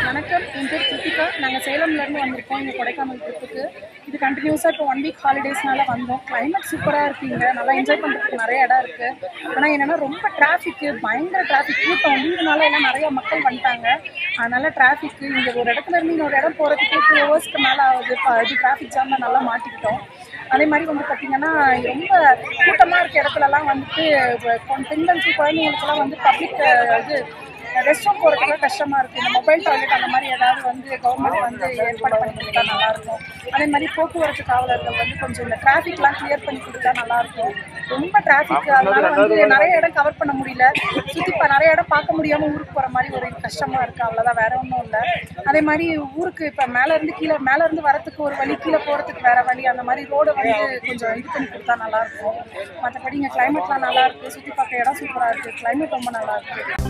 வணக்கம் என் பேர் கிருத்திகா நாங்கள் சேலம்லேருந்து வந்திருக்கோம் இங்கே கொடைக்கானல் ட்ரிப்புக்கு இது கண்டினியூஸாக இப்போ ஒன் வீக் ஹாலிடேஸ்னால வந்தோம் கிளைமேட் சூப்பராக இருக்குங்க நல்லா என்ஜாய் பண்ணுறதுக்கு நிறைய இடம் இருக்குது ஆனால் என்னென்னா ரொம்ப டிராஃபிக்கு பயங்கர டிராஃபிக் கூட்டம் லீவுனால எல்லாம் நிறைய மக்கள் வந்துட்டாங்க அதனால் டிராஃபிக்கு இங்கே ஒரு இடத்துல இருந்து இன்னொரு இடம் போகிறதுக்கு டூ ஹவர்ஸ்க்கு மேலே ஆகுது இப்போ இது டிராஃபிக் ஜாமில் நல்லா மாட்டிக்கிட்டோம் அதே மாதிரி வந்து பார்த்திங்கன்னா ரொம்ப கூட்டமாக இருக்க இடத்துலலாம் வந்துட்டு இப்போ பெண்களுக்கு குழந்தைங்களுக்குலாம் வந்து பப்ளிக் இது ரெஸ்ட் ரூம் போகிறதுக்கு கஷ்டமாக இருக்குது இந்த மொபைல் டாய்லெட் அந்த மாதிரி ஏதாவது வந்து கவர்மெண்ட் வந்து ஏற்பாடு பண்ணி கொடுத்தா நல்லாயிருக்கும் அதே மாதிரி போக்குவரத்து காவலர்கள் வந்து கொஞ்சம் இந்த டிராஃபிக்லாம் கிளியர் பண்ணி கொடுத்தா நல்லாயிருக்கும் ரொம்ப டிராஃபிக் அதனால வந்து நிறைய இடம் கவர் பண்ண முடியல சுற்றி இப்போ நிறைய இடம் பார்க்க முடியாமல் ஊருக்கு போகிற மாதிரி ஒரு கஷ்டமாக இருக்குது அவ்வளோதான் வேற ஒன்றும் இல்லை அதே மாதிரி ஊருக்கு இப்போ மேலேருந்து கீழே மேலேருந்து வரத்துக்கு ஒரு வழி கீழே போகிறதுக்கு வேற வழி அந்த மாதிரி ரோடை வந்து கொஞ்சம் இது பண்ணி கொடுத்தா நல்லாயிருக்கும் மற்றபடி இங்கே கிளைமேட்லாம் நல்லா இருக்குது சுற்றி பார்க்க இடம் சூப்பராக இருக்குது கிளைமேட் ரொம்ப நல்லா இருக்குது